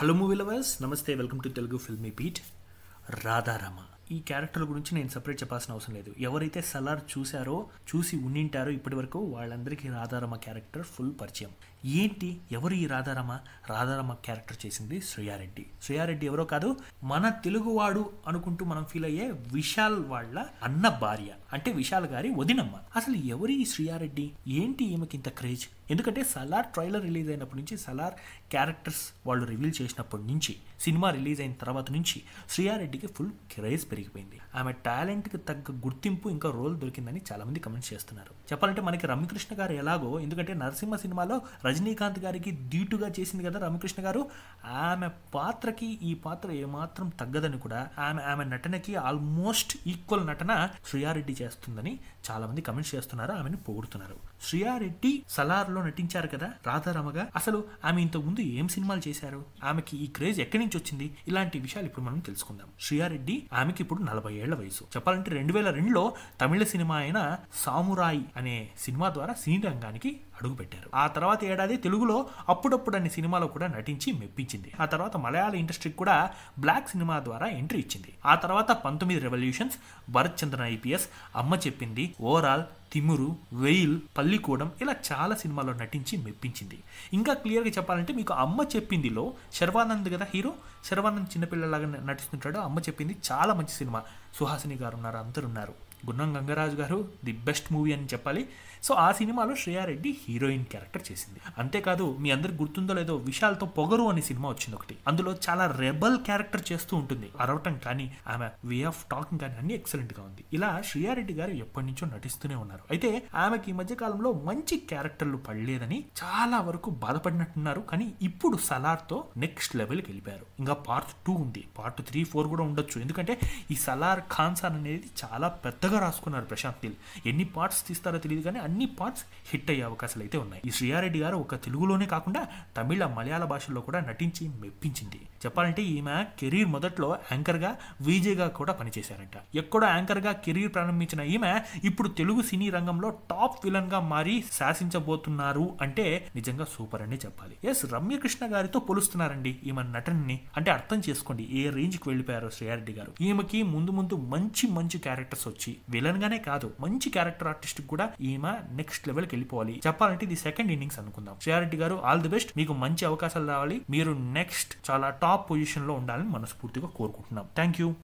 hello movie lovers నమస్తే welcome to Telugu filmy beat Radharama ఈ character గురించి నేను సపరేట్ చెప్పాల్సిన అవసరం లేదు ఎవరైతే సలార్ చూశారో చూసి ఉండింటారో ఇప్పటి వరకు వాళ్ళందరికీ రాధారామ క్యారెక్టర్ ఫుల్ పరిచయం ఏంటి ఎవరు ఈ రాధారామ రాధారామ క్యారెక్టర్ చేసింది శ్రేయారెడ్డి శ్రేయారెడ్డి ఎవరో కాదు మన తెలుగువాడు అనుకుంటూ మనం ఫీల్ అయ్యే విశాల్ వాళ్ళ అన్న భార్య అంటే విశాల్ గారి వదినమ్మ అసలు ఎవరి ఈ శ్రేయారెడ్డి ఏంటి ఈమెకి ఇంత క్రేజ్ ఎందుకంటే సలార్ ట్రైలర్ రిలీజ్ అయినప్పటి నుంచి సలార్ క్యారెక్టర్స్ వాళ్ళు రివీల్ చేసినప్పటి నుంచి సినిమా రిలీజ్ అయిన తర్వాత నుంచి శ్రేయారెడ్డికి ఫుల్ క్రేజ్ పెరిగిపోయింది ఆమె టాలెంట్కి తగ్గ గుర్తింపు ఇంకా రోల్ దొరికిందని చాలా మంది కమెంట్స్ చేస్తున్నారు చెప్పాలంటే మనకి రమ్యకృష్ణ గారు ఎలాగో ఎందుకంటే నరసింహ సినిమాలో రజనీకాంత్ గారికి ధీటుగా చేసింది కదా రమ్యకృష్ణ గారు ఆమె పాత్రకి ఈ పాత్ర ఏమాత్రం తగ్గదని కూడా ఆమె ఆమె నటనకి ఆల్మోస్ట్ ఈక్వల్ నటన శ్రేయారెడ్డి చేస్తుందని చాలా మంది కమెంట్స్ చేస్తున్నారు ఆమెను పొగుడుతున్నారు శ్రేయారెడ్డి సలార్లో నటించారు కదా రాధారమగా అసలు ఆమె ఇంతకు ముందు ఏం సినిమాలు చేశారు ఆమెకి ఈ క్రేజ్ ఎక్కడి నుంచి వచ్చింది ఇలాంటి విషయాలు ఇప్పుడు మనం తెలుసుకుందాం శ్రేయారెడ్డి ఆమెకి ఇప్పుడు నలభై ఏళ్ల వయసు చెప్పాలంటే రెండు వేల రెండులో తమిళ సినిమా అయిన సామురాయి అనే సినిమా ద్వారా సినీ రంగానికి అడుగు పెట్టారు ఆ తర్వాత ఏడాది తెలుగులో అప్పుడప్పుడు అనే సినిమాలో కూడా నటించి మెప్పించింది ఆ తర్వాత మలయాళ ఇండస్ట్రీకి కూడా బ్లాక్ సినిమా ద్వారా ఎంట్రీ ఇచ్చింది ఆ తర్వాత పంతొమ్మిది రెవల్యూషన్స్ భరత్ చంద్రన్ ఐపీఎస్ అమ్మ చెప్పింది ఓవరాల్ తిమురు వెయిల్ పల్లికూడం ఇలా చాలా సినిమాల్లో నటించి మెప్పించింది ఇంకా క్లియర్గా చెప్పాలంటే మీకు అమ్మ చెప్పిందిలో శర్వానంద్ కదా హీరో శర్వానంద్ చిన్నపిల్లలాగా నటిస్తుంటాడు అమ్మ చెప్పింది చాలా మంచి సినిమా సుహాసిని గారు ఉన్నారు అందరు ఉన్నారు గున్నం గంగరాజు గారు ది బెస్ట్ మూవీ అని చెప్పాలి సో ఆ సినిమాలో శ్రేయారెడ్డి హీరోయిన్ క్యారెక్టర్ చేసింది అంతేకాదు మీ అందరికి గుర్తుందో లేదో విశాల్తో పొగరు అనే సినిమా వచ్చింది ఒకటి అందులో చాలా రెబల్ క్యారెక్టర్ చేస్తూ ఉంటుంది అరవటం కానీ ఆమె వే ఆఫ్ టాకింగ్ కానీ అన్ని ఎక్సలెంట్ గా ఉంది ఇలా శ్రేయారెడ్డి గారు ఎప్పటి నుంచో నటిస్తూనే ఉన్నారు అయితే ఆమెకి ఈ మధ్య కాలంలో మంచి క్యారెక్టర్లు పడలేదని చాలా వరకు బాధపడినట్టున్నారు కానీ ఇప్పుడు సలార్తో నెక్స్ట్ లెవెల్కి వెళ్ళిపోయారు ఇంకా పార్ట్ టూ ఉంది పార్ట్ త్రీ ఫోర్ కూడా ఉండొచ్చు ఎందుకంటే ఈ సలార్ ఖాన్సాన్ అనేది చాలా పెద్దగా రాసుకున్నారు ప్రశాంత్ నీల్ ఎన్ని పార్ట్స్ తీస్తారో తెలియదు కానీ అన్ని పార్ట్స్ హిట్ అయ్యే అవకాశాలు అయితే ఉన్నాయి ఈ శ్రీయారెడ్డి గారు ఒక తెలుగులోనే కాకుండా తమిళ మలయాళ భాషల్లో కూడా నటించి మెప్పించింది చెప్పాలంటే ఈమె కెరీర్ మొదట్లో యాంకర్గా విజేగా కూడా పనిచేశారంట ఎక్కడో యాంకర్గా కెరీర్ ప్రారంభించిన ఈమె ఇప్పుడు తెలుగు సినీ రంగంలో టాప్ విలన్ గా మారి శాసించబోతున్నారు అంటే నిజంగా సూపర్ అని చెప్పాలి ఎస్ రమ్యకృష్ణ గారితో పోలుస్తున్నారండి ఈమె నటనని అంటే అర్థం చేసుకోండి ఏ రేంజ్ కి వెళ్ళిపోయారో శ్రేయారెడ్డి గారు ఈమెకి ముందు ముందు మంచి మంచి క్యారెక్టర్స్ వచ్చి విలన్ గానే కాదు మంచి క్యారెక్టర్ ఆర్టిస్ట్ కూడా ఈమె నెక్స్ట్ లెవెల్ కి వెళ్ళిపోవాలి చెప్పాలంటే ఇది సెకండ్ ఇన్నింగ్స్ అనుకుందాం శ్రేయారెడ్డి గారు ఆల్ ది బెస్ట్ మీకు మంచి అవకాశాలు రావాలి మీరు నెక్స్ట్ చాలా టాప్ పొజిషన్ లో ఉండాలని మనస్ఫూర్తిగా కోరుకుంటున్నాం థ్యాంక్ యూ